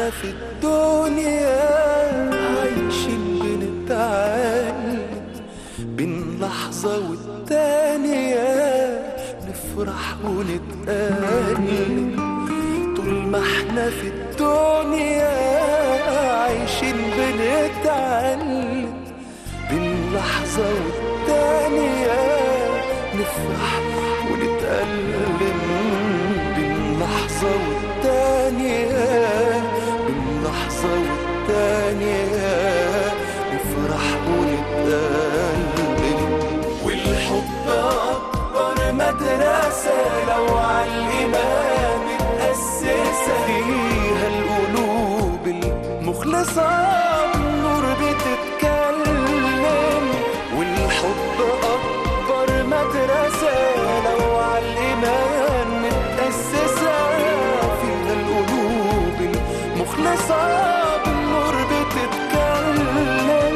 احنا في الدنيا عايشين بنتعلم بين لحظة والتانية نفرح ونتألم طول ما احنا في الدنيا عايشين بنتعلم بين لحظة والتانية نفرح ونتألم بين لحظة والتانية بين لحظة والتانية نفرح ونتألم والحب أكبر مدرسة لو عالإيمان متأسسة فيها القلوب المخلصة بالنور بتتكلم والحب أكبر مدرسة لو عالإيمان متأسسة فيها القلوب المخلصة بالنور بتتكلم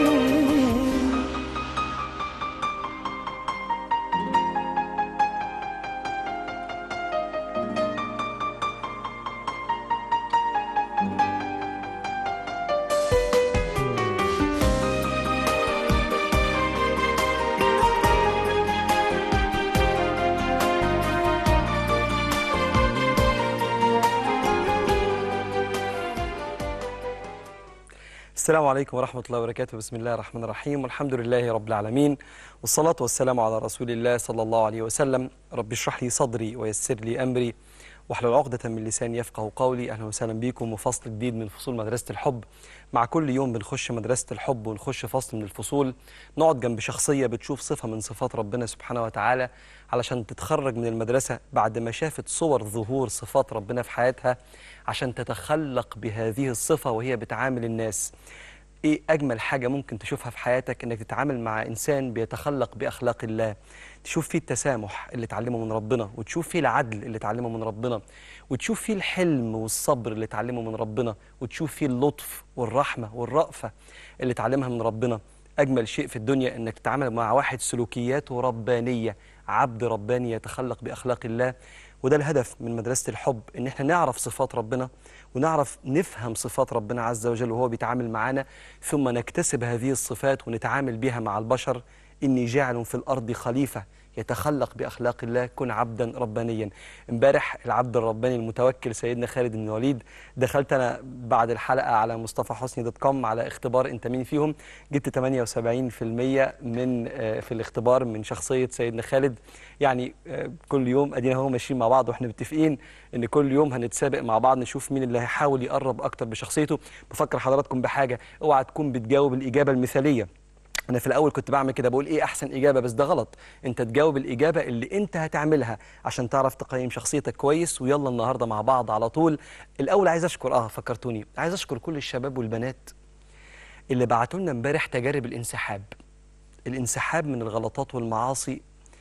السلام عليكم ورحمة الله وبركاته بسم الله الرحمن الرحيم والحمد لله رب العالمين والصلاة والسلام على رسول الله صلى الله عليه وسلم رب اشرح لي صدري ويسر لي أمري واحلل عقدة من لساني يفقه قولي أهلا وسهلا بكم وفصل جديد من فصول مدرسة الحب مع كل يوم بنخش مدرسة الحب ونخش فصل من الفصول نقعد جنب شخصية بتشوف صفة من صفات ربنا سبحانه وتعالى علشان تتخرج من المدرسة بعد ما شافت صور ظهور صفات ربنا في حياتها عشان تتخلق بهذه الصفة وهي بتعامل الناس ايه اجمل حاجه ممكن تشوفها في حياتك انك تتعامل مع انسان بيتخلق باخلاق الله تشوف فيه التسامح اللي اتعلمه من ربنا وتشوف فيه العدل اللي اتعلمه من ربنا وتشوف فيه الحلم والصبر اللي اتعلمه من ربنا وتشوف فيه اللطف والرحمه والرأفه اللي اتعلمها من ربنا اجمل شيء في الدنيا انك تتعامل مع واحد سلوكياته ربانيه عبد رباني يتخلق باخلاق الله وده الهدف من مدرسة الحب إن إحنا نعرف صفات ربنا ونعرف نفهم صفات ربنا عز وجل وهو بيتعامل معانا ثم نكتسب هذه الصفات ونتعامل بها مع البشر إني جاعل في الأرض خليفة يتخلق بأخلاق الله كن عبدا ربانيا امبارح العبد الرباني المتوكل سيدنا خالد بن الوليد دخلت أنا بعد الحلقة على مصطفى حسني دوت كوم على اختبار أنت مين فيهم جبت 78% من آه، في الاختبار من شخصية سيدنا خالد يعني آه، كل يوم ادينا هو ماشيين مع بعض واحنا متفقين ان كل يوم هنتسابق مع بعض نشوف مين اللي هيحاول يقرب اكتر بشخصيته بفكر حضراتكم بحاجه اوعى تكون بتجاوب الاجابه المثاليه انا في الاول كنت بعمل كده بقول ايه احسن اجابه بس ده غلط انت تجاوب الاجابه اللي انت هتعملها عشان تعرف تقيم شخصيتك كويس ويلا النهارده مع بعض على طول الاول عايز اشكر اه فكرتوني عايز اشكر كل الشباب والبنات اللي بعتوا لنا امبارح تجارب الانسحاب الانسحاب من الغلطات والمعاصي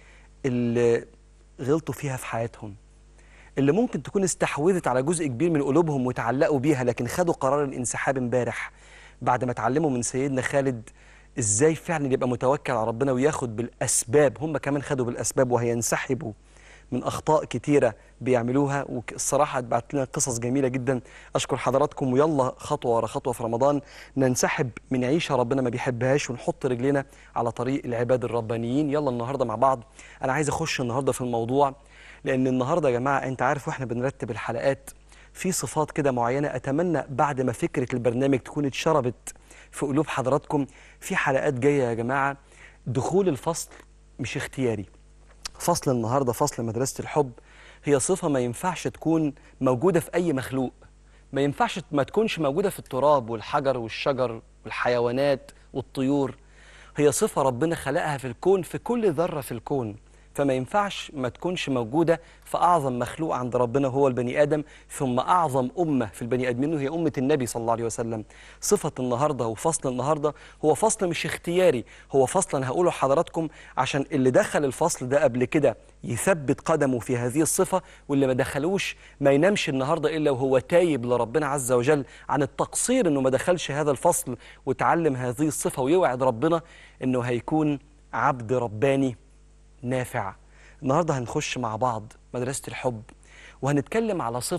اللي غلطوا فيها في حياتهم اللي ممكن تكون استحوذت على جزء كبير من قلوبهم وتعلقوا بيها لكن خدوا قرار الانسحاب امبارح بعد ما اتعلموا من سيدنا خالد ازاي فعلا يبقى متوكل على ربنا وياخد بالاسباب هم كمان خدوا بالاسباب وهينسحبوا من اخطاء كتيره بيعملوها والصراحه اتبعت لنا قصص جميله جدا اشكر حضراتكم ويلا خطوه ورا خطوه في رمضان ننسحب من عيشه ربنا ما بيحبهاش ونحط رجلنا على طريق العباد الربانيين يلا النهارده مع بعض انا عايز اخش النهارده في الموضوع لان النهارده يا جماعه انت عارف واحنا بنرتب الحلقات في صفات كده معينه اتمنى بعد ما فكره البرنامج تكون اتشربت في قلوب حضراتكم في حلقات جايه يا جماعه دخول الفصل مش اختياري فصل النهارده فصل مدرسه الحب هي صفه ما ينفعش تكون موجوده في اي مخلوق ما ينفعش ما تكونش موجوده في التراب والحجر والشجر والحيوانات والطيور هي صفه ربنا خلقها في الكون في كل ذره في الكون فما ينفعش ما تكونش موجودة في أعظم مخلوق عند ربنا هو البني آدم ثم أعظم أمة في البني آدمين وهي أمة النبي صلى الله عليه وسلم صفة النهاردة وفصل النهاردة هو فصل مش اختياري هو فصل أنا هقوله لحضراتكم عشان اللي دخل الفصل ده قبل كده يثبت قدمه في هذه الصفة واللي ما دخلوش ما ينامش النهاردة إلا وهو تايب لربنا عز وجل عن التقصير إنه ما دخلش هذا الفصل وتعلم هذه الصفة ويوعد ربنا إنه هيكون عبد رباني نافع النهارده هنخش مع بعض مدرسة الحب وهنتكلم على صفة هي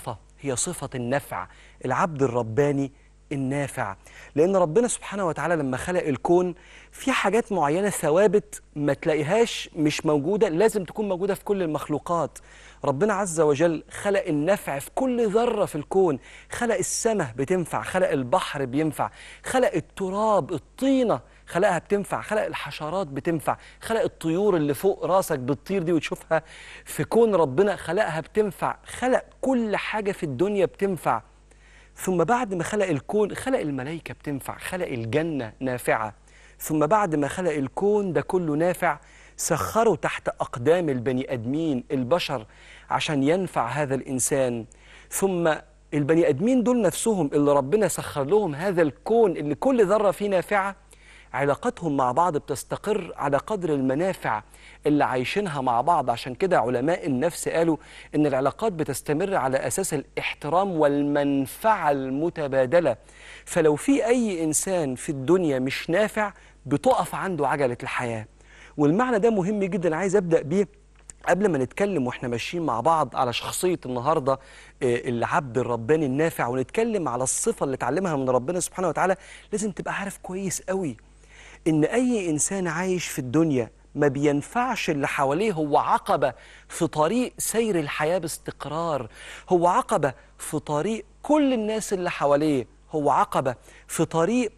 هي صفة النفع العبد الرباني النافع لأن ربنا سبحانه وتعالى لما خلق الكون في حاجات معينة ثوابت ما تلاقيهاش مش موجودة لازم تكون موجودة في كل المخلوقات ربنا عز وجل خلق النفع في كل ذرة في الكون خلق السماء بتنفع خلق البحر بينفع خلق التراب الطينة خلقها بتنفع خلق الحشرات بتنفع خلق الطيور اللي فوق راسك بتطير دي وتشوفها في كون ربنا خلقها بتنفع خلق كل حاجة في الدنيا بتنفع ثم بعد ما خلق الكون خلق الملائكة بتنفع خلق الجنة نافعة ثم بعد ما خلق الكون ده كله نافع سخره تحت أقدام البني أدمين البشر عشان ينفع هذا الإنسان ثم البني أدمين دول نفسهم اللي ربنا سخر لهم هذا الكون اللي كل ذرة فيه نافعة علاقتهم مع بعض بتستقر على قدر المنافع اللي عايشينها مع بعض عشان كده علماء النفس قالوا ان العلاقات بتستمر على اساس الاحترام والمنفعه المتبادله فلو في اي انسان في الدنيا مش نافع بتقف عنده عجله الحياه والمعنى ده مهم جدا عايز ابدا بيه قبل ما نتكلم واحنا ماشيين مع بعض على شخصيه النهارده آه، العبد الرباني النافع ونتكلم على الصفه اللي اتعلمها من ربنا سبحانه وتعالى لازم تبقى عارف كويس قوي ان اي انسان عايش في الدنيا ما بينفعش اللي حواليه هو عقبه في طريق سير الحياه باستقرار هو عقبه في طريق كل الناس اللي حواليه هو عقبه في طريق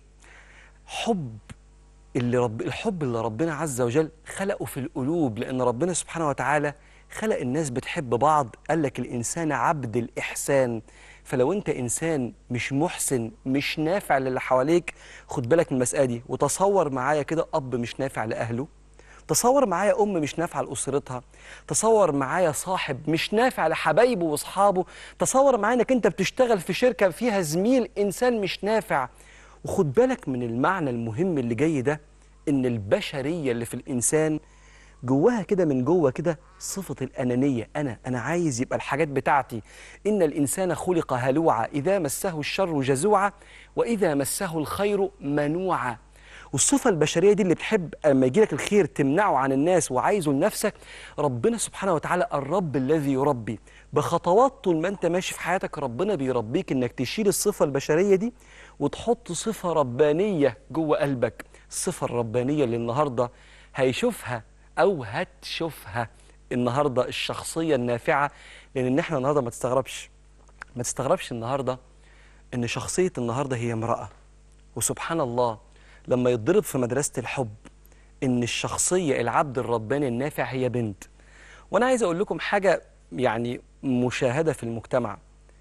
حب اللي رب الحب اللي ربنا عز وجل خلقه في القلوب لأن ربنا سبحانه وتعالى خلق الناس بتحب بعض قال لك الإنسان عبد الإحسان فلو أنت إنسان مش محسن مش نافع للي حواليك خد بالك من المسألة دي وتصور معايا كده أب مش نافع لأهله تصور معايا أم مش نافعة لأسرتها تصور معايا صاحب مش نافع لحبايبه وأصحابه تصور معايا إنك أنت بتشتغل في شركة فيها زميل إنسان مش نافع وخد بالك من المعنى المهم اللي جاي ده ان البشريه اللي في الانسان جواها كده من جوه كده صفه الانانيه انا انا عايز يبقى الحاجات بتاعتي ان الانسان خلق هلوعا اذا مسه الشر جزوعا واذا مسه الخير منوعا والصفة البشرية دي اللي بتحب لما يجي لك الخير تمنعه عن الناس وعايزه لنفسك ربنا سبحانه وتعالى الرب الذي يربي بخطوات طول ما انت ماشي في حياتك ربنا بيربيك انك تشيل الصفة البشرية دي وتحط صفة ربانية جوه قلبك الصفة الربانية اللي النهاردة هيشوفها أو هتشوفها النهاردة الشخصية النافعة لأن إن إحنا النهاردة ما تستغربش ما تستغربش النهاردة إن شخصية النهاردة هي امرأة وسبحان الله لما يتضرب في مدرسة الحب إن الشخصية العبد الرباني النافع هي بنت وأنا عايز أقول لكم حاجة يعني مشاهدة في المجتمع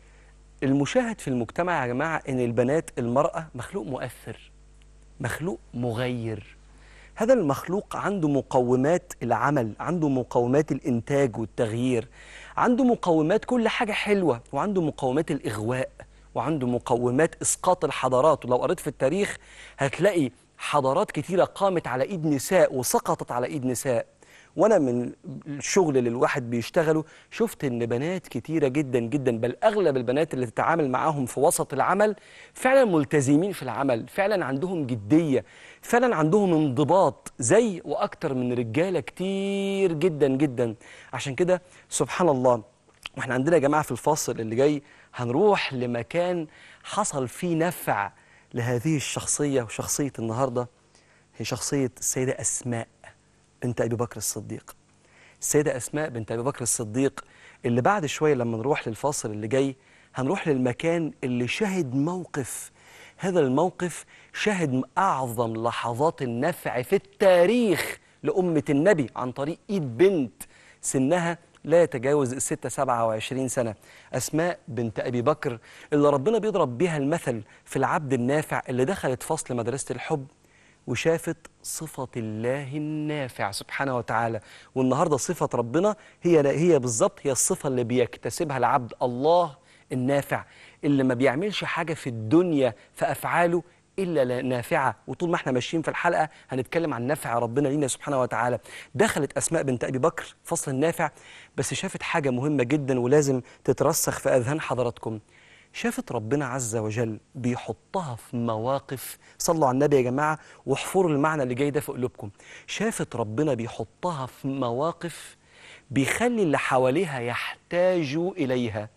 المشاهد في المجتمع يا جماعة إن البنات المرأة مخلوق مؤثر مخلوق مغير هذا المخلوق عنده مقومات العمل عنده مقومات الإنتاج والتغيير عنده مقومات كل حاجة حلوة وعنده مقومات الإغواء وعنده مقومات إسقاط الحضارات ولو قريت في التاريخ هتلاقي حضارات كتيرة قامت على إيد نساء وسقطت على إيد نساء وانا من الشغل اللي الواحد بيشتغله شفت ان بنات كتيره جدا جدا بل اغلب البنات اللي تتعامل معاهم في وسط العمل فعلا ملتزمين في العمل فعلا عندهم جديه فعلا عندهم انضباط زي واكتر من رجاله كتير جدا جدا عشان كده سبحان الله واحنا عندنا يا جماعه في الفاصل اللي جاي هنروح لمكان حصل فيه نفع لهذه الشخصيه وشخصيه النهارده هي شخصيه السيده اسماء بنت ابي بكر الصديق السيده اسماء بنت ابي بكر الصديق اللي بعد شويه لما نروح للفاصل اللي جاي هنروح للمكان اللي شهد موقف هذا الموقف شهد اعظم لحظات النفع في التاريخ لامه النبي عن طريق ايد بنت سنها لا يتجاوز الستة سبعة وعشرين سنة أسماء بنت أبي بكر اللي ربنا بيضرب بيها المثل في العبد النافع اللي دخلت فصل مدرسة الحب وشافت صفة الله النافع سبحانه وتعالى والنهاردة صفة ربنا هي هي بالظبط هي الصفة اللي بيكتسبها العبد الله النافع اللي ما بيعملش حاجة في الدنيا في أفعاله إلا لا- نافعة وطول ما احنا ماشيين في الحلقة هنتكلم عن نفع ربنا لينا سبحانه وتعالى دخلت أسماء بنت أبي بكر فصل النافع بس شافت حاجة مهمة جدا ولازم تترسخ في أذهان حضراتكم شافت ربنا عز وجل بيحطها في مواقف صلوا على النبي يا جماعة واحفروا المعنى اللي جاي ده في قلوبكم شافت ربنا بيحطها في مواقف بيخلي اللي حواليها يحتاجوا إليها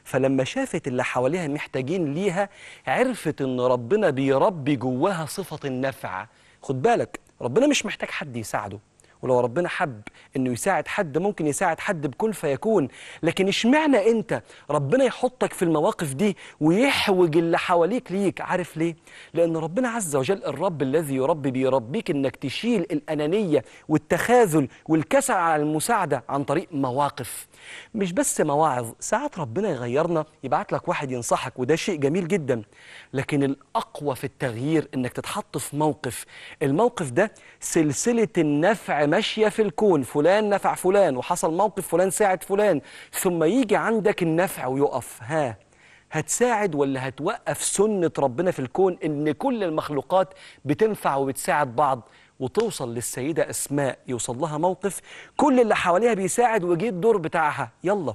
فلما شافت اللي حواليها محتاجين ليها عرفت ان ربنا بيربي جواها صفة النفع خد بالك ربنا مش محتاج حد يساعده ولو ربنا حب انه يساعد حد ممكن يساعد حد بكل فيكون لكن اشمعنى انت ربنا يحطك في المواقف دي ويحوج اللي حواليك ليك عارف ليه لان ربنا عز وجل الرب الذي يربي بيربيك انك تشيل الانانيه والتخاذل والكسل على المساعده عن طريق مواقف مش بس مواعظ ساعات ربنا يغيرنا يبعت لك واحد ينصحك وده شيء جميل جدا لكن الأقوى في التغيير إنك تتحط في موقف الموقف ده سلسلة النفع ماشية في الكون فلان نفع فلان وحصل موقف فلان ساعد فلان ثم يجي عندك النفع ويقف ها هتساعد ولا هتوقف سنة ربنا في الكون إن كل المخلوقات بتنفع وبتساعد بعض وتوصل للسيدة أسماء يوصل لها موقف كل اللي حواليها بيساعد وجه الدور بتاعها يلا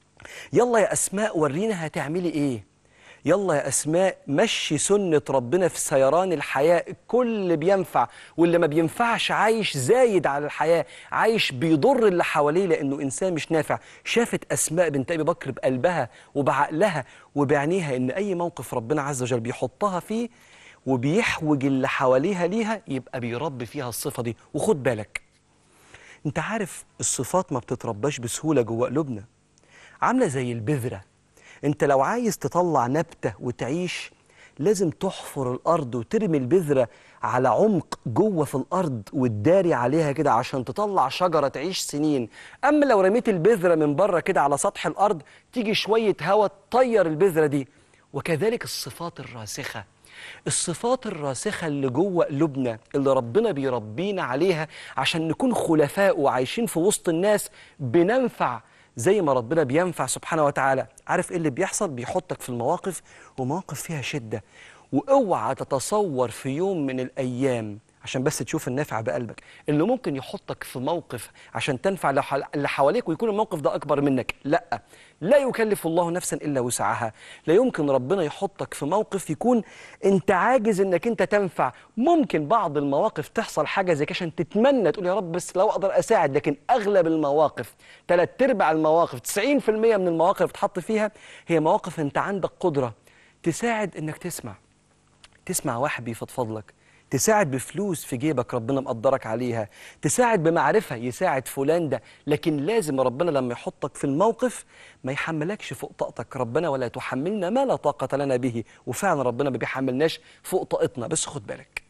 يلا يا أسماء ورينا هتعملي إيه يلا يا أسماء مشي سنة ربنا في سيران الحياة كل بينفع واللي ما بينفعش عايش زايد على الحياة عايش بيضر اللي حواليه لأنه إنسان مش نافع شافت أسماء بنت أبي بكر بقلبها وبعقلها وبعينيها إن أي موقف ربنا عز وجل بيحطها فيه وبيحوج اللي حواليها ليها يبقى بيربي فيها الصفة دي وخد بالك انت عارف الصفات ما بتترباش بسهولة جوه قلوبنا عاملة زي البذرة انت لو عايز تطلع نبتة وتعيش لازم تحفر الأرض وترمي البذرة على عمق جوه في الأرض وتداري عليها كده عشان تطلع شجرة تعيش سنين أما لو رميت البذرة من بره كده على سطح الأرض تيجي شوية هواء تطير البذرة دي وكذلك الصفات الراسخة الصفات الراسخة اللي جوه قلوبنا اللي ربنا بيربينا عليها عشان نكون خلفاء وعايشين في وسط الناس بننفع زي ما ربنا بينفع سبحانه وتعالى عارف ايه اللي بيحصل بيحطك في المواقف ومواقف فيها شدة واوعى تتصور في يوم من الايام عشان بس تشوف النافع بقلبك اللي ممكن يحطك في موقف عشان تنفع اللي حواليك ويكون الموقف ده اكبر منك لا لا يكلف الله نفسا الا وسعها لا يمكن ربنا يحطك في موقف يكون انت عاجز انك انت تنفع ممكن بعض المواقف تحصل حاجه زي كده عشان تتمنى تقول يا رب بس لو اقدر اساعد لكن اغلب المواقف ثلاث ارباع المواقف 90% من المواقف اللي بتحط فيها هي مواقف انت عندك قدره تساعد انك تسمع تسمع واحد بيفضفض لك تساعد بفلوس في جيبك ربنا مقدرك عليها تساعد بمعرفة يساعد فلان ده لكن لازم ربنا لما يحطك في الموقف ما يحملكش فوق طاقتك ربنا ولا تحملنا ما لا طاقة لنا به وفعلا ربنا ما بيحملناش فوق طاقتنا بس خد بالك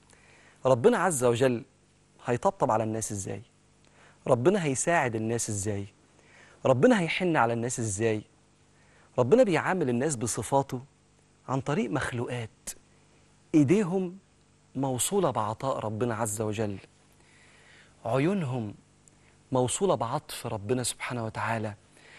ربنا عز وجل هيطبطب على الناس ازاي ربنا هيساعد الناس ازاي ربنا هيحن على الناس ازاي ربنا بيعامل الناس بصفاته عن طريق مخلوقات ايديهم موصولة بعطاء ربنا عز وجل عيونهم موصولة بعطف ربنا سبحانه وتعالى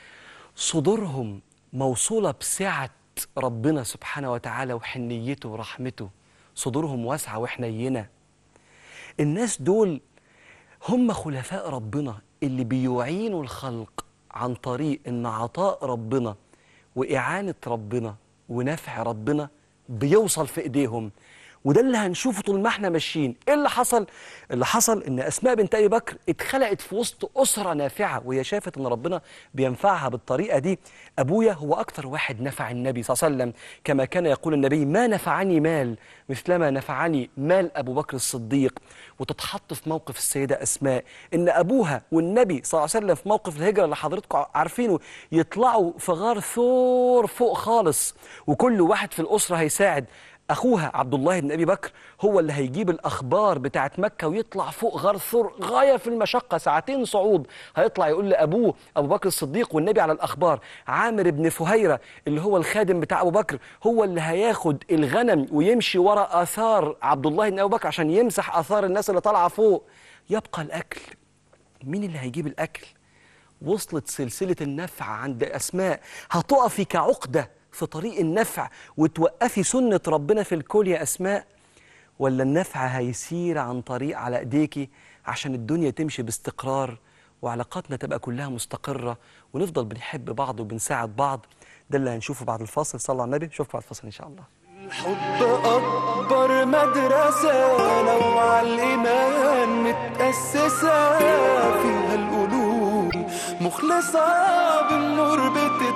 صدورهم موصولة بسعة ربنا سبحانه وتعالى وحنيته ورحمته صدورهم واسعة وحنينة الناس دول هم خلفاء ربنا اللي بيعينوا الخلق عن طريق ان عطاء ربنا وإعانة ربنا ونفع ربنا بيوصل في ايديهم وده اللي هنشوفه طول ما احنا ماشيين ايه اللي حصل اللي حصل ان اسماء بنت ابي بكر اتخلقت في وسط اسره نافعه وهي شافت ان ربنا بينفعها بالطريقه دي ابويا هو اكتر واحد نفع النبي صلى الله عليه وسلم كما كان يقول النبي ما نفعني مال مثلما نفعني مال ابو بكر الصديق وتتحط في موقف السيده اسماء ان ابوها والنبي صلى الله عليه وسلم في موقف الهجره اللي حضراتكم عارفينه يطلعوا في غار ثور فوق خالص وكل واحد في الاسره هيساعد أخوها عبد الله بن أبي بكر هو اللي هيجيب الأخبار بتاعت مكة ويطلع فوق غار ثور غاية في المشقة ساعتين صعود هيطلع يقول لأبوه أبو بكر الصديق والنبي على الأخبار عامر بن فهيرة اللي هو الخادم بتاع أبو بكر هو اللي هياخد الغنم ويمشي وراء آثار عبد الله بن أبي بكر عشان يمسح آثار الناس اللي طالعة فوق يبقى الأكل مين اللي هيجيب الأكل وصلت سلسلة النفع عند أسماء هتقفي كعقدة في طريق النفع وتوقفي سنة ربنا في الكل يا أسماء ولا النفع هيسير عن طريق على إيديكي عشان الدنيا تمشي باستقرار وعلاقاتنا تبقى كلها مستقرة ونفضل بنحب بعض وبنساعد بعض ده اللي هنشوفه بعد الفاصل صلوا على النبي نشوفكم بعد الفاصل إن شاء الله الحب أكبر مدرسة لو على الإيمان متأسسة فيها القلوب مخلصة بالنور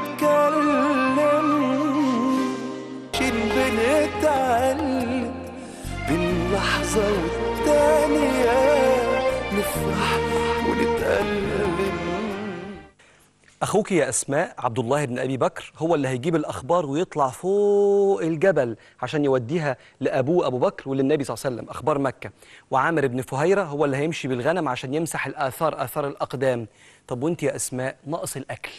بتتكلم شين بنتعلم بين لحظة والتانية نفرح ونتألم أخوك يا أسماء عبد الله بن أبي بكر هو اللي هيجيب الأخبار ويطلع فوق الجبل عشان يوديها لأبوه أبو بكر وللنبي صلى الله عليه وسلم أخبار مكة وعامر بن فهيرة هو اللي هيمشي بالغنم عشان يمسح الآثار آثار الأقدام طب وأنت يا أسماء ناقص الأكل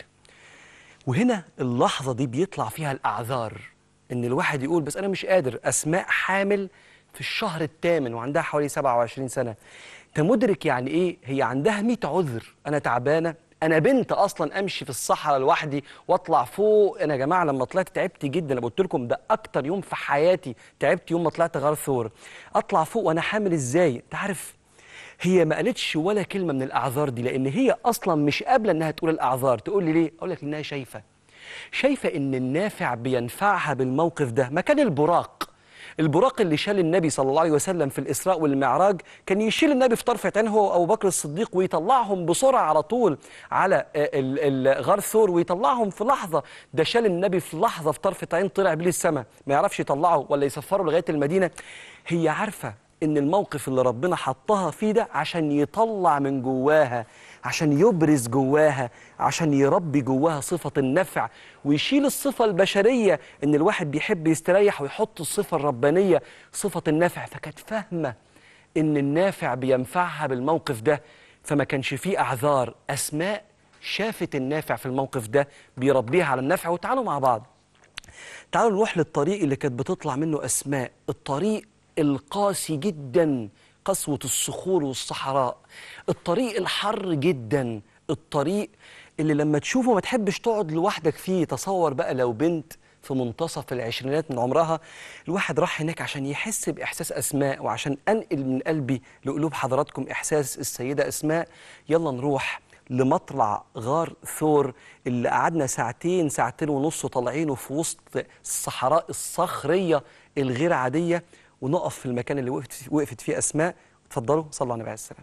وهنا اللحظة دي بيطلع فيها الأعذار إن الواحد يقول بس أنا مش قادر أسماء حامل في الشهر الثامن وعندها حوالي 27 سنة أنت مدرك يعني إيه هي عندها 100 عذر أنا تعبانة أنا بنت أصلا أمشي في الصحراء لوحدي وأطلع فوق أنا يا جماعة لما طلعت تعبت جدا أنا قلت لكم ده أكتر يوم في حياتي تعبت يوم ما طلعت غار ثور أطلع فوق وأنا حامل إزاي أنت عارف هي ما قالتش ولا كلمة من الأعذار دي لأن هي أصلا مش قابلة إنها تقول الأعذار تقول لي ليه؟ أقول لك إنها شايفة شايفة إن النافع بينفعها بالموقف ده مكان البراق البراق اللي شال النبي صلى الله عليه وسلم في الإسراء والمعراج كان يشيل النبي في طرفة عين هو وأبو بكر الصديق ويطلعهم بسرعة على طول على آه، ال- ال- غار ثور ويطلعهم في لحظة ده شال النبي في لحظة في طرفة عين طلع بيه السماء ما يعرفش يطلعه ولا يسفره لغاية المدينة هي عارفة إن الموقف اللي ربنا حطها فيه ده عشان يطلع من جواها عشان يبرز جواها عشان يربي جواها صفة النفع ويشيل الصفة البشرية إن الواحد بيحب يستريح ويحط الصفة الربانية صفة النفع فكانت فاهمة إن النافع بينفعها بالموقف ده فما كانش فيه أعذار أسماء شافت النافع في الموقف ده بيربيها على النفع وتعالوا مع بعض تعالوا نروح للطريق اللي كانت بتطلع منه أسماء الطريق القاسي جدا قسوة الصخور والصحراء الطريق الحر جدا الطريق اللي لما تشوفه ما تحبش تقعد لوحدك فيه تصور بقى لو بنت في منتصف العشرينات من عمرها الواحد راح هناك عشان يحس بإحساس أسماء وعشان أنقل من قلبي لقلوب حضراتكم إحساس السيدة أسماء يلا نروح لمطلع غار ثور اللي قعدنا ساعتين ساعتين ونص طالعينه في وسط الصحراء الصخرية الغير عادية ونقف في المكان اللي وقفت وقفت فيه أسماء اتفضلوا صلوا على النبي عليه السلام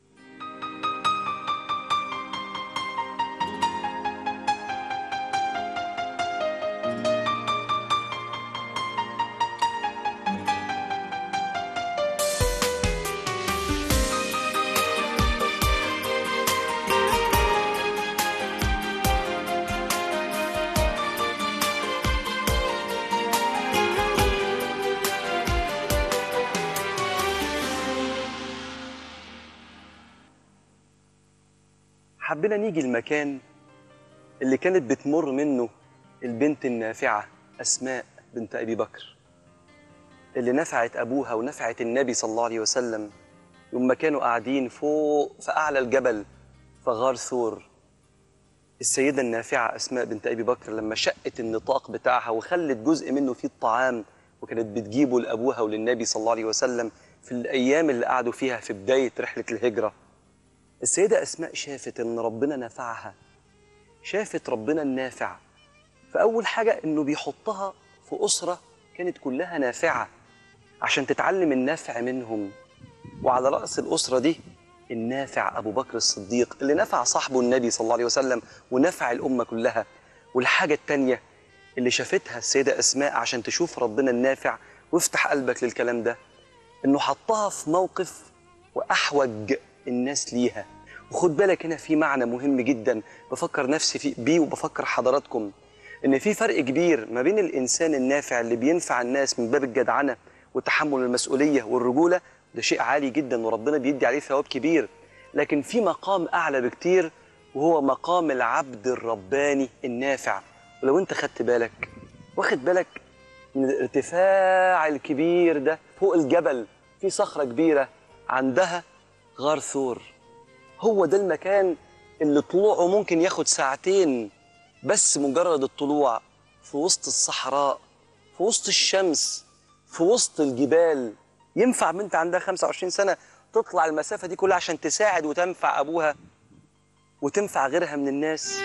حبينا نيجي المكان اللي كانت بتمر منه البنت النافعة أسماء بنت أبي بكر اللي نفعت أبوها ونفعت النبي صلى الله عليه وسلم يوم ما كانوا قاعدين فوق في أعلى الجبل في غار ثور السيدة النافعة أسماء بنت أبي بكر لما شقت النطاق بتاعها وخلت جزء منه فيه الطعام وكانت بتجيبه لأبوها وللنبي صلى الله عليه وسلم في الأيام اللي قعدوا فيها في بداية رحلة الهجرة السيدة أسماء شافت إن ربنا نفعها شافت ربنا النافع فأول حاجة إنه بيحطها في أسرة كانت كلها نافعة عشان تتعلم النافع منهم وعلى رأس الأسرة دي النافع أبو بكر الصديق اللي نفع صاحبه النبي صلى الله عليه وسلم ونفع الأمة كلها والحاجة التانية اللي شافتها السيدة أسماء عشان تشوف ربنا النافع وافتح قلبك للكلام ده إنه حطها في موقف وأحوج الناس ليها وخد بالك هنا في معنى مهم جدا بفكر نفسي فيه بيه وبفكر حضراتكم ان في فرق كبير ما بين الانسان النافع اللي بينفع الناس من باب الجدعنه وتحمل المسؤوليه والرجوله ده شيء عالي جدا وربنا بيدي عليه ثواب كبير لكن في مقام اعلى بكتير وهو مقام العبد الرباني النافع ولو انت خدت بالك واخد بالك من الارتفاع الكبير ده فوق الجبل في صخره كبيره عندها غار ثور هو ده المكان اللي طلوعه ممكن ياخد ساعتين بس مجرد الطلوع في وسط الصحراء في وسط الشمس في وسط الجبال ينفع بنت عندها 25 سنة تطلع المسافة دي كلها عشان تساعد وتنفع أبوها وتنفع غيرها من الناس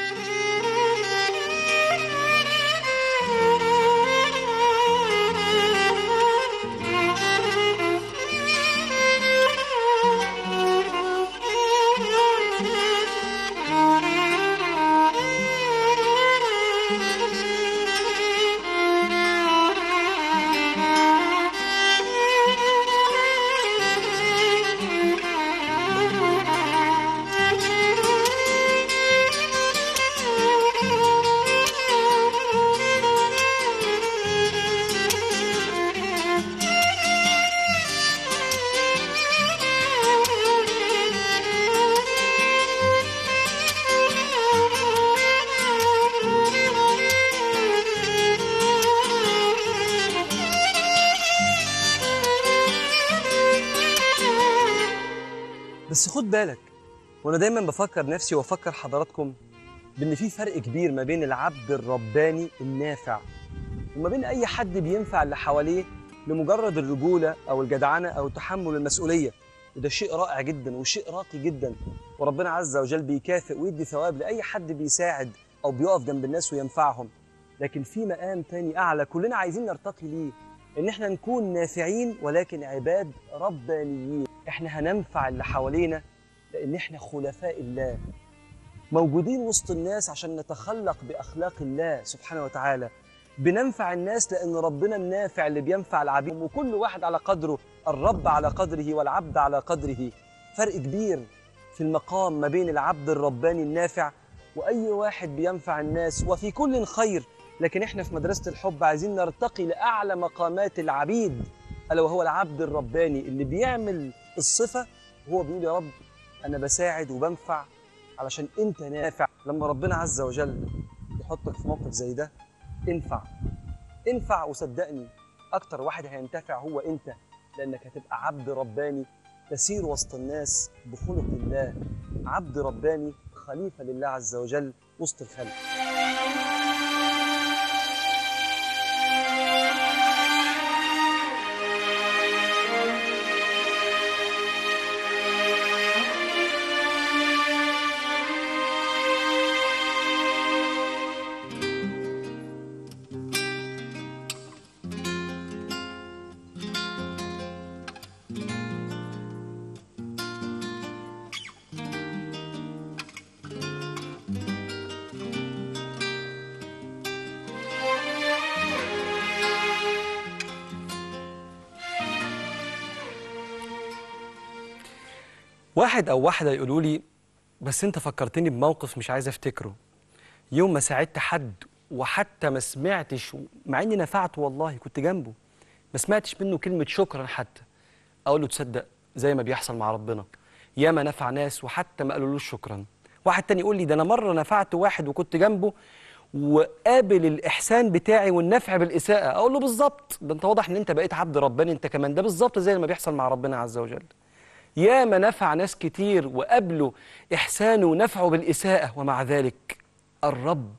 بس خد بالك وانا دايما بفكر نفسي وافكر حضراتكم بان في فرق كبير ما بين العبد الرباني النافع وما بين اي حد بينفع اللي حواليه لمجرد الرجوله او الجدعنه او تحمل المسؤوليه وده شيء رائع جدا وشيء راقي جدا وربنا عز وجل بيكافئ ويدي ثواب لاي حد بيساعد او بيقف جنب الناس وينفعهم لكن في مقام تاني اعلى كلنا عايزين نرتقي ليه ان احنا نكون نافعين ولكن عباد ربانيين احنا هننفع اللي حوالينا لان احنا خلفاء الله موجودين وسط الناس عشان نتخلق باخلاق الله سبحانه وتعالى بننفع الناس لان ربنا النافع اللي بينفع العبيد وكل واحد على قدره الرب على قدره والعبد على قدره فرق كبير في المقام ما بين العبد الرباني النافع واي واحد بينفع الناس وفي كل خير لكن احنا في مدرسه الحب عايزين نرتقي لاعلى مقامات العبيد الا وهو العبد الرباني اللي بيعمل الصفه وهو بيقول يا رب انا بساعد وبنفع علشان انت نافع لما ربنا عز وجل يحطك في موقف زي ده انفع انفع وصدقني اكتر واحد هينتفع هو انت لانك هتبقى عبد رباني تسير وسط الناس بخلق الله عبد رباني خليفه لله عز وجل وسط الخلق واحد او واحده يقولوا لي بس انت فكرتني بموقف مش عايز افتكره يوم ما ساعدت حد وحتى ما سمعتش مع اني نفعت والله كنت جنبه ما سمعتش منه كلمه شكرا حتى اقول له تصدق زي ما بيحصل مع ربنا ياما نفع ناس وحتى ما قالولوش شكرا واحد تاني يقول لي ده انا مره نفعت واحد وكنت جنبه وقابل الاحسان بتاعي والنفع بالاساءه اقول له بالظبط ده انت واضح ان انت بقيت عبد رباني انت كمان ده بالظبط زي ما بيحصل مع ربنا عز وجل ياما نفع ناس كتير وقابلوا إحسانه ونفعه بالإساءة ومع ذلك الرب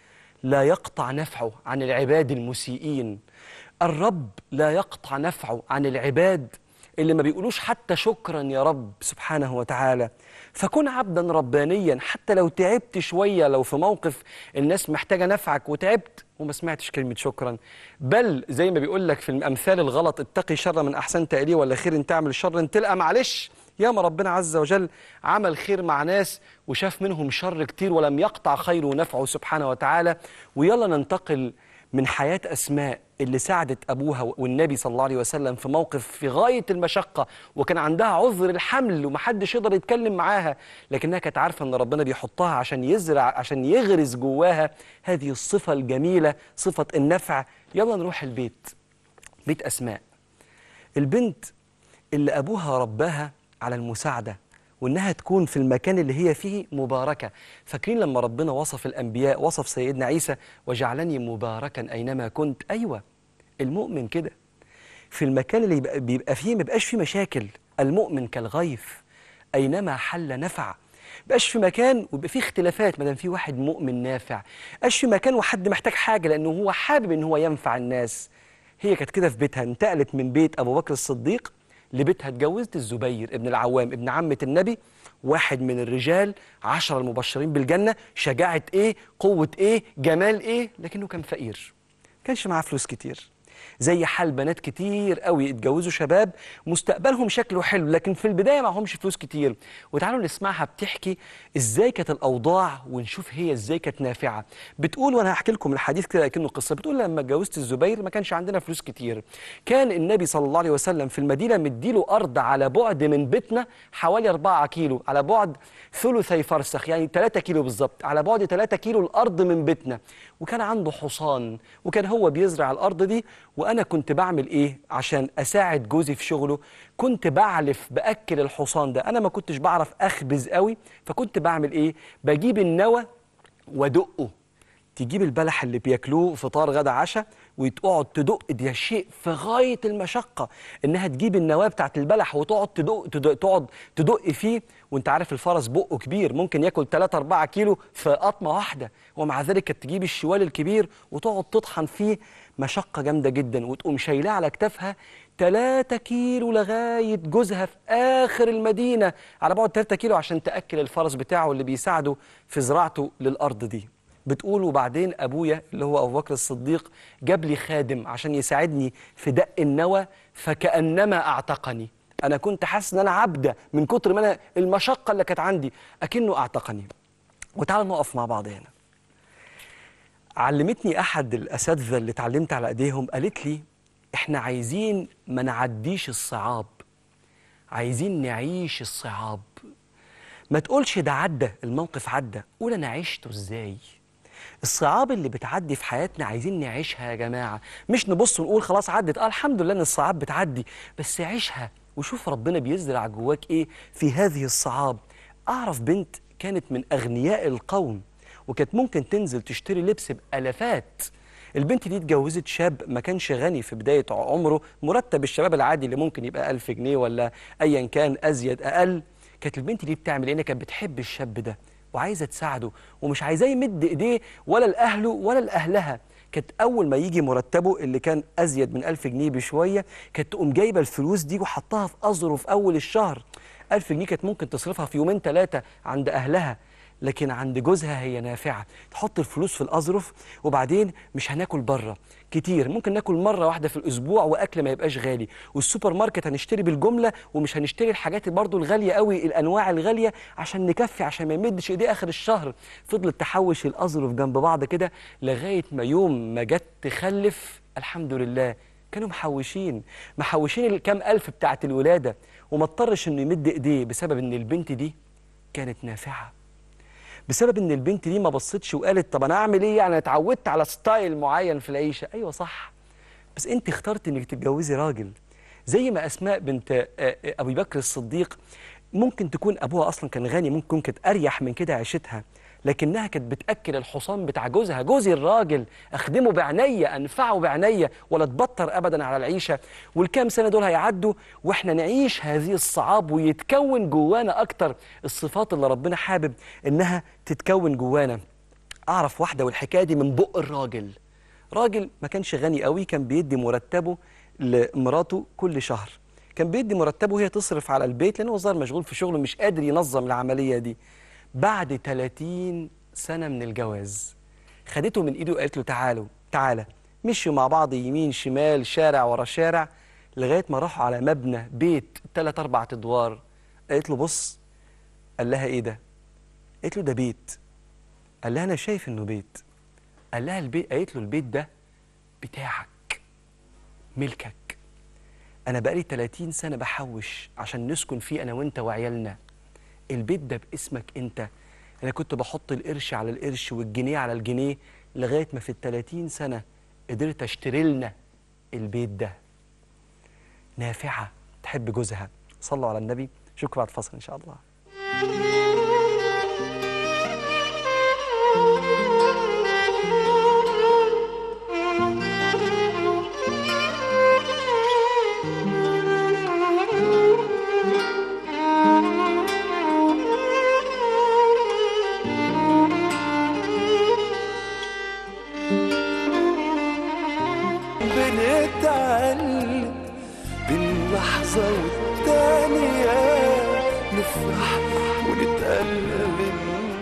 لا يقطع نفعه عن العباد المسيئين الرب لا يقطع نفعه عن العباد اللي ما بيقولوش حتى شكرا يا رب سبحانه وتعالى فكن عبدا ربانيا حتى لو تعبت شوية لو في موقف الناس محتاجة نفعك وتعبت وما سمعتش كلمة شكرا بل زي ما بيقول لك في الأمثال الغلط اتقي شر من أحسن تأليه ولا خير تعمل شر تلقى معلش يا ما ربنا عز وجل عمل خير مع ناس وشاف منهم شر كتير ولم يقطع خيره ونفعه سبحانه وتعالى ويلا ننتقل من حياة أسماء اللي ساعدت أبوها والنبي صلى الله عليه وسلم في موقف في غاية المشقة وكان عندها عذر الحمل ومحدش يقدر يتكلم معاها لكنها كانت عارفة أن ربنا بيحطها عشان يزرع عشان يغرس جواها هذه الصفة الجميلة صفة النفع يلا نروح البيت بيت أسماء البنت اللي أبوها رباها على المساعدة وإنها تكون في المكان اللي هي فيه مباركة فاكرين لما ربنا وصف الأنبياء وصف سيدنا عيسى وجعلني مباركا أينما كنت أيوة المؤمن كده في المكان اللي يبقى بيبقى فيه ما بيبقاش فيه مشاكل المؤمن كالغيث أينما حل نفع بقاش في مكان ويبقى فيه اختلافات ما دام في واحد مؤمن نافع بقاش في مكان وحد محتاج حاجة لأنه هو حابب إن هو ينفع الناس هي كانت كده في بيتها انتقلت من بيت أبو بكر الصديق لبيتها اتجوزت الزبير ابن العوام ابن عمة النبي واحد من الرجال عشرة المبشرين بالجنة شجاعة ايه قوة ايه جمال ايه لكنه كان فقير كانش معاه فلوس كتير زي حال بنات كتير قوي اتجوزوا شباب مستقبلهم شكله حلو لكن في البدايه معهمش فلوس كتير وتعالوا نسمعها بتحكي ازاي كانت الاوضاع ونشوف هي ازاي كانت نافعه بتقول وانا هحكي لكم الحديث كده لكنه قصه بتقول لما اتجوزت الزبير ما كانش عندنا فلوس كتير كان النبي صلى الله عليه وسلم في المدينه مديله ارض على بعد من بيتنا حوالي 4 كيلو على بعد ثلثي فرسخ يعني 3 كيلو بالظبط على بعد 3 كيلو الارض من بيتنا وكان عنده حصان وكان هو بيزرع الارض دي وانا كنت بعمل ايه عشان اساعد جوزي في شغله كنت بعلف باكل الحصان ده انا ما كنتش بعرف اخبز قوي فكنت بعمل ايه بجيب النوى وادقه تجيب البلح اللي بياكلوه فطار غدا عشاء وتقعد تدق دي شيء في غايه المشقه انها تجيب النواه بتاعت البلح وتقعد تدق, تدق تقعد تدق فيه وانت عارف الفرس بقه كبير ممكن ياكل 3 4 كيلو في قطمه واحده ومع ذلك كانت تجيب الشوال الكبير وتقعد تطحن فيه مشقه جامده جدا وتقوم شايلاه على كتافها 3 كيلو لغايه جوزها في اخر المدينه على بعد 3 كيلو عشان تاكل الفرس بتاعه اللي بيساعده في زراعته للارض دي بتقول وبعدين ابويا اللي هو ابو بكر الصديق جاب لي خادم عشان يساعدني في دق النوى فكانما اعتقني انا كنت حاسس ان انا عبده من كتر ما انا المشقه اللي كانت عندي اكنه اعتقني وتعالوا نقف مع بعض هنا علمتني احد الاساتذه اللي اتعلمت على ايديهم قالت لي احنا عايزين ما نعديش الصعاب عايزين نعيش الصعاب ما تقولش ده عدى الموقف عدى قول انا عشته ازاي الصعاب اللي بتعدي في حياتنا عايزين نعيشها يا جماعه مش نبص ونقول خلاص عدت اه الحمد لله ان الصعاب بتعدي بس عيشها وشوف ربنا بيزرع جواك ايه في هذه الصعاب اعرف بنت كانت من اغنياء القوم وكانت ممكن تنزل تشتري لبس بالافات البنت دي اتجوزت شاب ما كانش غني في بداية عمره مرتب الشباب العادي اللي ممكن يبقى ألف جنيه ولا أيا كان أزيد أقل كانت البنت دي بتعمل إيه؟ إنها كانت بتحب الشاب ده وعايزة تساعده ومش عايزاه يمد إيديه ولا لأهله ولا لأهلها كانت أول ما يجي مرتبه اللي كان أزيد من ألف جنيه بشوية كانت تقوم جايبة الفلوس دي وحطها في أزره في أول الشهر ألف جنيه كانت ممكن تصرفها في يومين ثلاثة عند أهلها لكن عند جوزها هي نافعة تحط الفلوس في الأظرف وبعدين مش هناكل بره كتير ممكن ناكل مرة واحدة في الأسبوع وأكل ما يبقاش غالي والسوبر ماركت هنشتري بالجملة ومش هنشتري الحاجات برضو الغالية قوي الأنواع الغالية عشان نكفي عشان ما يمدش إيديه آخر الشهر فضلت تحوش الأظرف جنب بعض كده لغاية ما يوم ما جت تخلف الحمد لله كانوا محوشين محوشين الكام ألف بتاعت الولادة وما اضطرش إنه يمد إيديه بسبب إن البنت دي كانت نافعة بسبب ان البنت دي ما بصتش وقالت طب انا اعمل ايه يعني اتعودت على ستايل معين في العيشه ايوه صح بس انت اخترت انك تتجوزي راجل زي ما اسماء بنت آه، آه، ابي بكر الصديق ممكن تكون ابوها اصلا كان غني ممكن تكون كانت اريح من كده عيشتها لكنها كانت بتاكل الحصان بتاع جوزها جوزي الراجل اخدمه بعناية انفعه بعناية ولا تبطر ابدا على العيشه والكام سنه دول هيعدوا واحنا نعيش هذه الصعاب ويتكون جوانا اكتر الصفات اللي ربنا حابب انها تتكون جوانا اعرف واحده والحكايه دي من بق الراجل راجل ما كانش غني قوي كان بيدي مرتبه لمراته كل شهر كان بيدي مرتبه وهي تصرف على البيت لانه ظهر مشغول في شغله مش قادر ينظم العمليه دي بعد 30 سنه من الجواز خدته من ايده وقالت له تعالوا تعالى مشوا مع بعض يمين شمال شارع ورا شارع لغايه ما راحوا على مبنى بيت ثلاث اربع ادوار قالت له بص قال لها ايه ده قالت له ده بيت قال لها انا شايف انه بيت قال لها البيت قالت له البيت ده بتاعك ملكك انا بقالي 30 سنه بحوش عشان نسكن فيه انا وانت وعيالنا البيت ده باسمك انت انا كنت بحط القرش على القرش والجنيه على الجنيه لغايه ما في ال 30 سنه قدرت اشتري لنا البيت ده نافعه تحب جوزها صلوا على النبي اشوفكم بعد فصل ان شاء الله بنتعلم بين لحظة والتانية نفرح ونتألم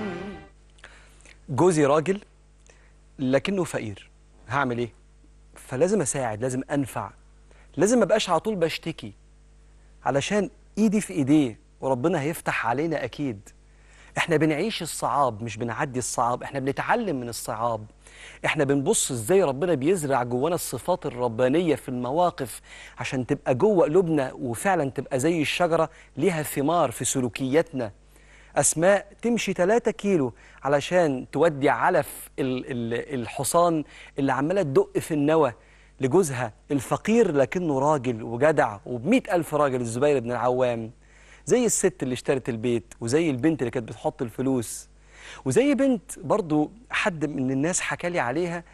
جوزي راجل لكنه فقير هعمل ايه فلازم اساعد لازم انفع لازم ما ابقاش على طول بشتكي علشان ايدي في ايديه وربنا هيفتح علينا اكيد احنا بنعيش الصعاب مش بنعدي الصعاب احنا بنتعلم من الصعاب احنا بنبص ازاي ربنا بيزرع جوانا الصفات الربانية في المواقف عشان تبقى جوه قلوبنا وفعلا تبقى زي الشجرة ليها ثمار في سلوكياتنا أسماء تمشي 3 كيلو علشان تودي علف ال- ال- الحصان اللي عمالة تدق في النوى لجوزها الفقير لكنه راجل وجدع وبمئة ألف راجل الزبير بن العوام زي الست اللي اشترت البيت وزي البنت اللي كانت بتحط الفلوس وزي بنت برضو حد من الناس حكى لي عليها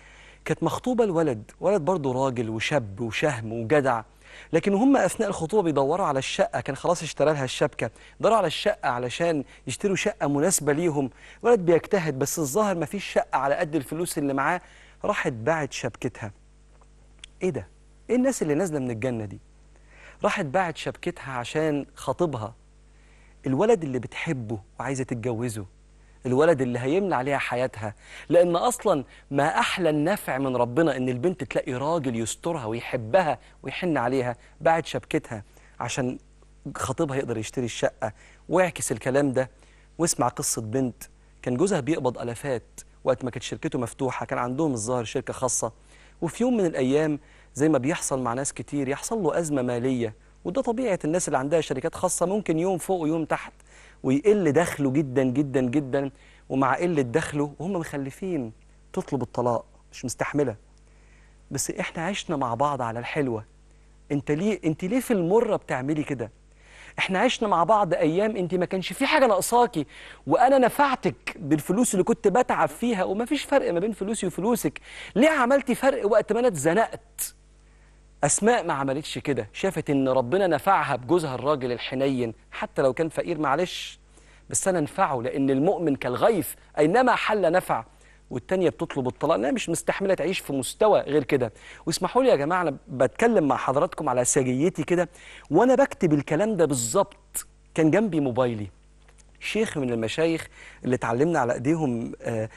كانت مخطوبة لولد ولد برضه راجل وشاب وشهم وجدع لكن هم أثناء الخطوبة بيدوروا على الشقة كان خلاص اشترى لها الشبكة دوروا على الشقة علشان يشتروا شقة مناسبة ليهم ولد بيجتهد بس الظاهر ما فيش شقة على قد الفلوس اللي معاه راحت باعت شبكتها ايه ده ايه الناس اللي نازلة من الجنة دي راحت باعت شبكتها عشان خطيبها الولد اللي بتحبه وعايزة تتجوزه الولد اللي هيمنع عليها حياتها لأن أصلا ما أحلى النفع من ربنا إن البنت تلاقي راجل يسترها ويحبها ويحن عليها باعت شبكتها عشان خطيبها يقدر يشتري الشقة ويعكس الكلام ده واسمع قصة بنت كان جوزها بيقبض ألفات وقت ما كانت شركته مفتوحة كان عندهم الظاهر شركة خاصة وفي يوم من الأيام زي ما بيحصل مع ناس كتير يحصل له أزمة مالية وده طبيعة الناس اللي عندها شركات خاصة ممكن يوم فوق ويوم تحت ويقل دخله جدا جدا جدا ومع قلة دخله وهم مخلفين تطلب الطلاق مش مستحملة بس احنا عشنا مع بعض على الحلوة انت ليه انت ليه في المرة بتعملي كده احنا عشنا مع بعض ايام انت ما كانش في حاجة ناقصاكي وانا نفعتك بالفلوس اللي كنت بتعب فيها وما فيش فرق ما بين فلوسي وفلوسك ليه عملتي فرق وقت ما انا اتزنقت أسماء ما عملتش كده شافت إن ربنا نفعها بجوزها الراجل الحنين حتى لو كان فقير معلش بس أنا أنفعه لأن المؤمن كالغيث أينما حل نفع والتانية بتطلب الطلاق أنا مش مستحملة تعيش في مستوى غير كده واسمحوا لي يا جماعة أنا بتكلم مع حضراتكم على سجيتي كده وأنا بكتب الكلام ده بالظبط كان جنبي موبايلي شيخ من المشايخ اللي اتعلمنا على ايديهم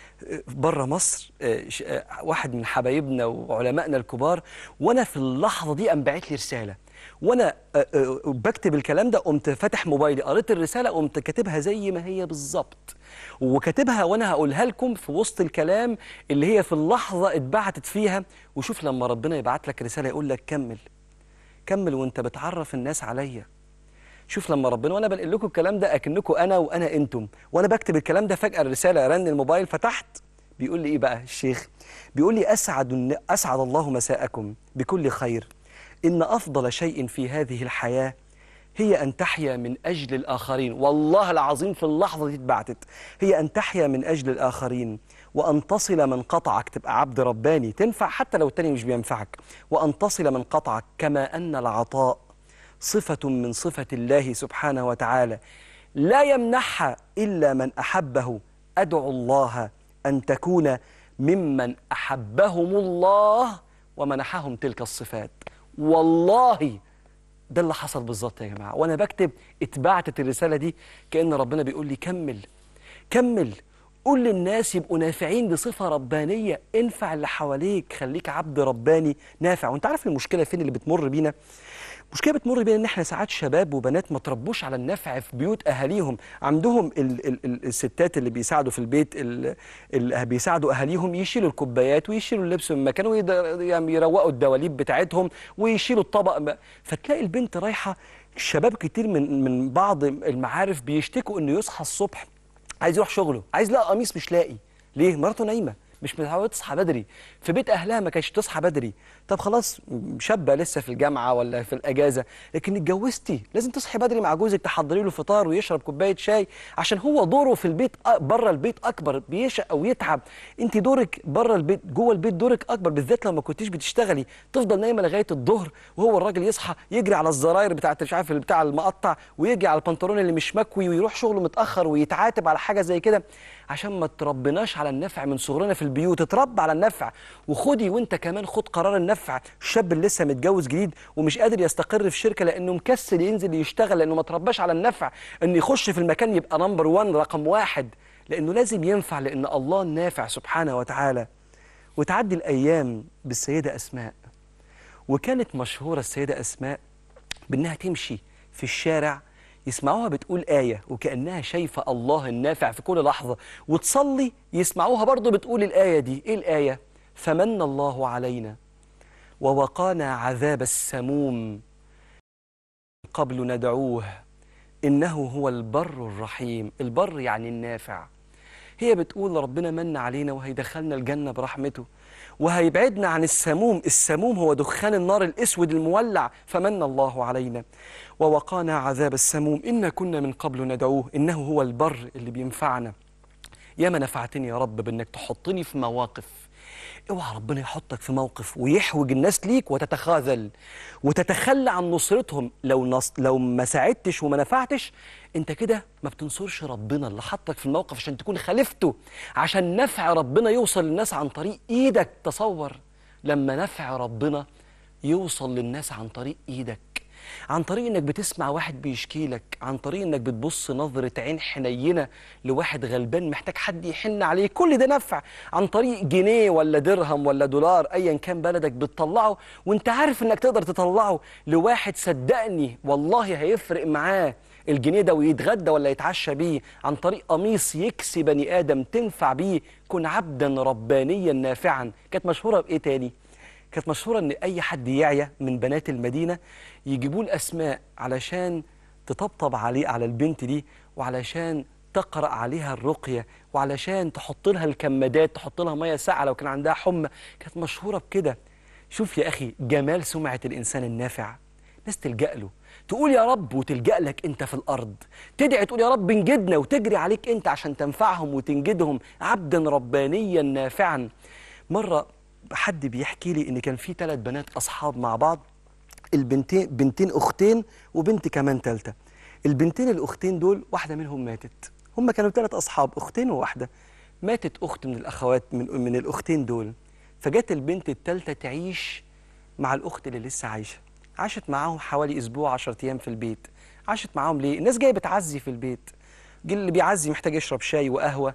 بره مصر آه، ش- آه، واحد من حبايبنا وعلمائنا الكبار وانا في اللحظه دي قام باعت لي رساله وانا آه، آه، بكتب الكلام ده قمت فاتح موبايلي قريت الرساله قمت كاتبها زي ما هي بالظبط وكاتبها وانا هقولها لكم في وسط الكلام اللي هي في اللحظه اتبعتت فيها وشوف لما ربنا يبعت لك رساله يقول لك كمل كمل وانت بتعرف الناس عليا شوف لما ربنا وانا بنقل لكم الكلام ده اكنكم انا وانا انتم وانا بكتب الكلام ده فجاه الرساله رن الموبايل فتحت بيقول لي ايه بقى الشيخ بيقول لي اسعد الن- اسعد الله مساءكم بكل خير ان افضل شيء في هذه الحياه هي ان تحيا من اجل الاخرين والله العظيم في اللحظه دي اتبعتت هي ان تحيا من اجل الاخرين وان تصل من قطعك تبقى عبد رباني تنفع حتى لو التاني مش بينفعك وان تصل من قطعك كما ان العطاء صفة من صفة الله سبحانه وتعالى لا يمنحها إلا من أحبه أدعو الله أن تكون ممن أحبهم الله ومنحهم تلك الصفات والله ده اللي حصل بالظبط يا جماعة وأنا بكتب اتبعتت الرسالة دي كأن ربنا بيقول لي كمل كمل قول للناس يبقوا نافعين بصفة ربانية انفع اللي حواليك خليك عبد رباني نافع وانت عارف المشكلة فين اللي بتمر بينا مشكلة بتمر بينا ان احنا ساعات شباب وبنات ما تربوش على النفع في بيوت اهاليهم عندهم ال ال ال الستات اللي بيساعدوا في البيت ال ال بيساعدوا اهاليهم يشيلوا الكوبايات ويشيلوا اللبس من مكانه ويروقوا الدواليب بتاعتهم ويشيلوا الطبق م- فتلاقي البنت رايحة شباب كتير من من بعض المعارف بيشتكوا انه يصحى الصبح عايز يروح شغله عايز يلاقي قميص مش لاقي ليه مراته نايمه مش متعوده تصحى بدري في بيت اهلها ما كانتش تصحى بدري طب خلاص شابه لسه في الجامعه ولا في الاجازه لكن اتجوزتي لازم تصحي بدري مع جوزك تحضري له فطار ويشرب كوبايه شاي عشان هو دوره في البيت أ- بره البيت اكبر بيشق او يتعب انت دورك بره البيت جوه البيت دورك اكبر بالذات لو ما كنتيش بتشتغلي تفضل نايمه لغايه الظهر وهو الراجل يصحى يجري على الزراير بتاعت مش عارف بتاع المقطع ويجي على البنطلون اللي مش مكوي ويروح شغله متاخر ويتعاتب على حاجه زي كده عشان ما تربناش على النفع من صغرنا في البيوت اتربى على النفع وخدي وانت كمان خد قرار النفع الشاب اللي لسه متجوز جديد ومش قادر يستقر في شركه لانه مكسل ينزل يشتغل لانه ما ترباش على النفع انه يخش في المكان يبقى نمبر 1 رقم واحد لانه لازم ينفع لان الله النافع سبحانه وتعالى وتعدي الايام بالسيده اسماء وكانت مشهوره السيده اسماء بانها تمشي في الشارع يسمعوها بتقول آية وكأنها شايفة الله النافع في كل لحظة وتصلي يسمعوها برضو بتقول الآية دي إيه الآية؟ فمن الله علينا ووقانا عذاب السموم قبل ندعوه إنه هو البر الرحيم البر يعني النافع هي بتقول ربنا من علينا وهيدخلنا الجنة برحمته وهيبعدنا عن السموم السموم هو دخان النار الأسود المولع فمن الله علينا ووقانا عذاب السموم إنا كنا من قبل ندعوه إنه هو البر اللي بينفعنا يا ما نفعتني يا رب بانك تحطني في مواقف اوعى ربنا يحطك في موقف ويحوج الناس ليك وتتخاذل وتتخلى عن نصرتهم لو نص لو ما ساعدتش وما نفعتش انت كده ما بتنصرش ربنا اللي حطك في الموقف عشان تكون خليفته عشان نفع ربنا يوصل للناس عن طريق ايدك تصور لما نفع ربنا يوصل للناس عن طريق ايدك عن طريق انك بتسمع واحد بيشكي لك عن طريق انك بتبص نظرة عين حنينة لواحد غلبان محتاج حد يحن عليه كل ده نفع عن طريق جنيه ولا درهم ولا دولار ايا كان بلدك بتطلعه وانت عارف انك تقدر تطلعه لواحد صدقني والله هيفرق معاه الجنيه ده ويتغدى ولا يتعشى بيه عن طريق قميص يكسي بني ادم تنفع بيه كن عبدا ربانيا نافعا كانت مشهوره بايه تاني كانت مشهورة إن أي حد يعيا من بنات المدينة يجيبوا الأسماء علشان تطبطب عليه على البنت دي وعلشان تقرأ عليها الرقية وعلشان تحط لها الكمادات تحط لها مية ساقعة لو كان عندها حمى كانت مشهورة بكده شوف يا أخي جمال سمعة الإنسان النافع ناس تلجأ له تقول يا رب وتلجأ لك أنت في الأرض تدعي تقول يا رب انجدنا وتجري عليك أنت عشان تنفعهم وتنجدهم عبدا ربانيا نافعا مرة حد بيحكي لي ان كان في ثلاث بنات اصحاب مع بعض البنتين بنتين اختين وبنت كمان ثالثه البنتين الاختين دول واحده منهم ماتت هم كانوا ثلاث اصحاب اختين وواحده ماتت اخت من الاخوات من من الاختين دول فجت البنت الثالثه تعيش مع الاخت اللي لسه عايشه عاشت معاهم حوالي اسبوع 10 ايام في البيت عاشت معاهم ليه الناس جايه بتعزي في البيت اللي بيعزي محتاج يشرب شاي وقهوه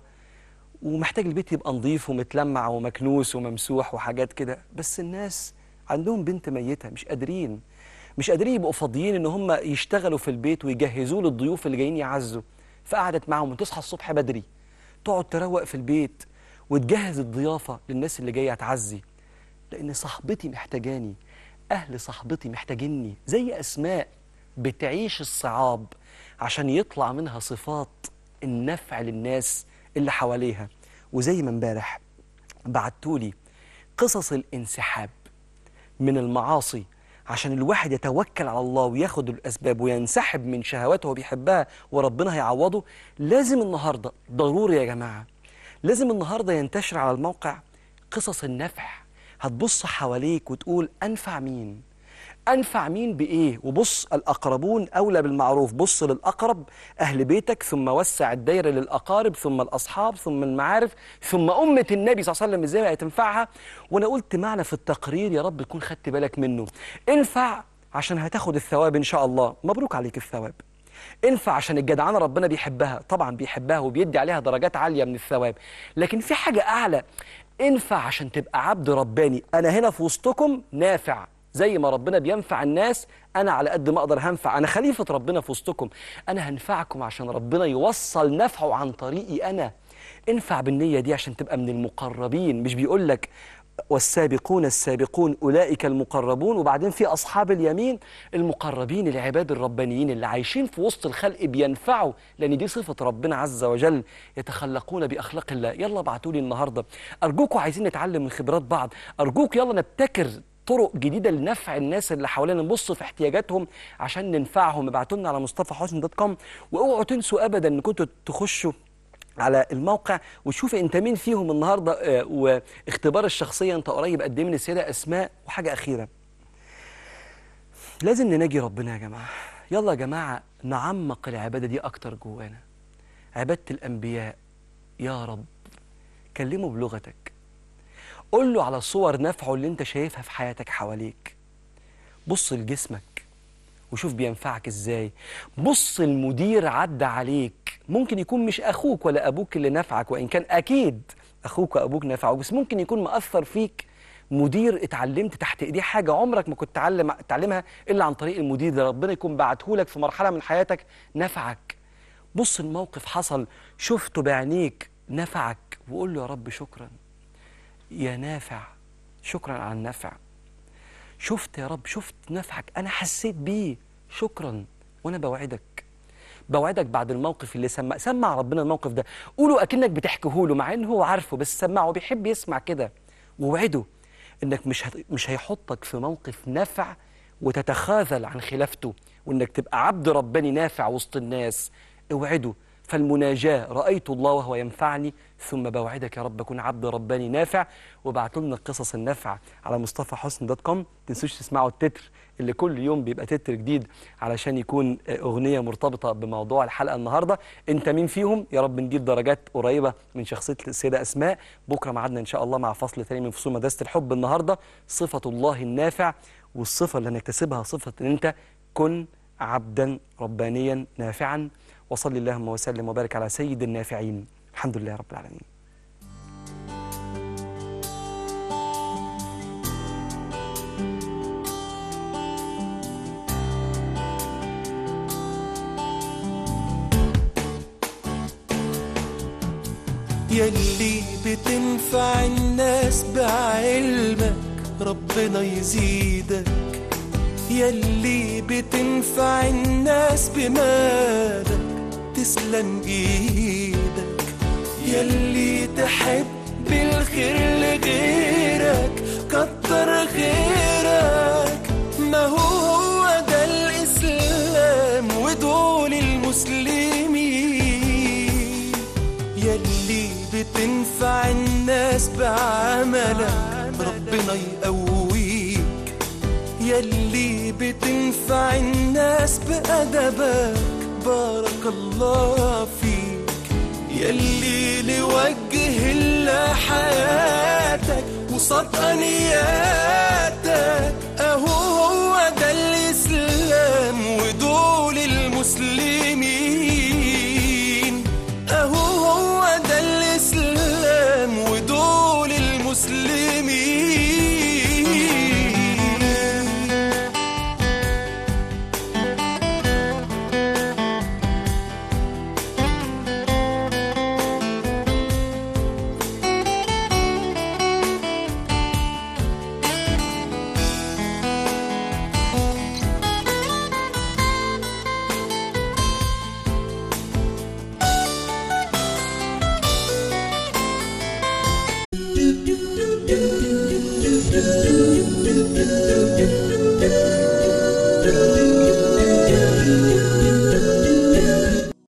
ومحتاج البيت يبقى نظيف ومتلمع ومكنوس وممسوح وحاجات كده بس الناس عندهم بنت ميتة مش قادرين مش قادرين يبقوا فاضيين ان هم يشتغلوا في البيت ويجهزوا للضيوف اللي جايين يعزوا فقعدت معاهم وتصحى الصبح بدري تقعد تروق في البيت وتجهز الضيافة للناس اللي جاية تعزي لأن صاحبتي محتاجاني أهل صاحبتي محتاجيني زي أسماء بتعيش الصعاب عشان يطلع منها صفات النفع للناس اللي حواليها وزي ما امبارح بعتولي قصص الانسحاب من المعاصي عشان الواحد يتوكل على الله وياخد الاسباب وينسحب من شهواته هو بيحبها وربنا هيعوضه لازم النهارده ضروري يا جماعه لازم النهارده ينتشر على الموقع قصص النفع هتبص حواليك وتقول انفع مين انفع مين بايه وبص الاقربون اولى بالمعروف بص للاقرب اهل بيتك ثم وسع الدايره للاقارب ثم الاصحاب ثم المعارف ثم امه النبي صلى الله عليه وسلم ازاي هتنفعها وانا قلت معنى في التقرير يا رب تكون خدت بالك منه انفع عشان هتاخد الثواب ان شاء الله مبروك عليك الثواب انفع عشان الجدعانه ربنا بيحبها طبعا بيحبها وبيدي عليها درجات عاليه من الثواب لكن في حاجه اعلى انفع عشان تبقى عبد رباني انا هنا في وسطكم نافع زي ما ربنا بينفع الناس انا على قد ما اقدر هنفع انا خليفه ربنا في وسطكم انا هنفعكم عشان ربنا يوصل نفعه عن طريقي انا انفع بالنيه دي عشان تبقى من المقربين مش بيقول لك والسابقون السابقون اولئك المقربون وبعدين في اصحاب اليمين المقربين العباد الربانيين اللي عايشين في وسط الخلق بينفعوا لان دي صفه ربنا عز وجل يتخلقون باخلاق الله يلا ابعتوا لي النهارده ارجوكم عايزين نتعلم من خبرات بعض ارجوك يلا نبتكر طرق جديده لنفع الناس اللي حوالينا نبص في احتياجاتهم عشان ننفعهم ابعتوا لنا على مصطفى حسن دوت كوم واوعوا تنسوا ابدا ان كنتوا تخشوا على الموقع وتشوف انت مين فيهم النهارده آه، واختبار الشخصيه انت قريب قد ايه من السيده اسماء وحاجه اخيره لازم نناجي ربنا يا جماعه يلا يا جماعه نعمق العباده دي اكتر جوانا عباده الانبياء يا رب كلمه بلغتك قول له على صور نفعه اللي انت شايفها في حياتك حواليك بص لجسمك وشوف بينفعك ازاي بص المدير عدى عليك ممكن يكون مش اخوك ولا ابوك اللي نفعك وان كان اكيد اخوك وابوك نفعوك بس ممكن يكون مأثر فيك مدير اتعلمت تحت ايديه حاجه عمرك ما كنت تعلم تعلمها الا عن طريق المدير ده ربنا يكون بعته لك في مرحله من حياتك نفعك بص الموقف حصل شفته بعينيك نفعك وقول له يا رب شكرا يا نافع شكرا على النفع شفت يا رب شفت نفعك انا حسيت بيه شكرا وانا بوعدك بوعدك بعد الموقف اللي سمع سمع ربنا الموقف ده قوله اكنك بتحكيه له مع ان هو عارفه بس سمعه بيحب يسمع كده ووعده انك مش هت... مش هيحطك في موقف نفع وتتخاذل عن خلافته وانك تبقى عبد رباني نافع وسط الناس اوعده فالمناجاة رأيت الله وهو ينفعني ثم بوعدك يا رب أكون عبد رباني نافع وابعتوا لنا قصص النفع على مصطفى حسن دوت كوم تنسوش تسمعوا التتر اللي كل يوم بيبقى تتر جديد علشان يكون أغنية مرتبطة بموضوع الحلقة النهاردة أنت مين فيهم يا رب نجيب درجات قريبة من شخصية السيدة أسماء بكرة معادنا إن شاء الله مع فصل ثاني من فصول مدرسة الحب النهاردة صفة الله النافع والصفة اللي هنكتسبها صفة أن أنت كن عبدا ربانيا نافعا وصلي اللهم وسلم وبارك على سيد النافعين الحمد لله رب العالمين يلي بتنفع الناس بعلمك ربنا يزيدك يلي بتنفع الناس بمالك تسلم ايدك يلي تحب الخير لغيرك كتر خيرك ما هو هو ده الاسلام ودول المسلمين يلي بتنفع الناس بعملك ربنا يقويك يلي بتنفع الناس بأدبك بارك الله فيك يلي لوجه الله حياتك وصدق نياتك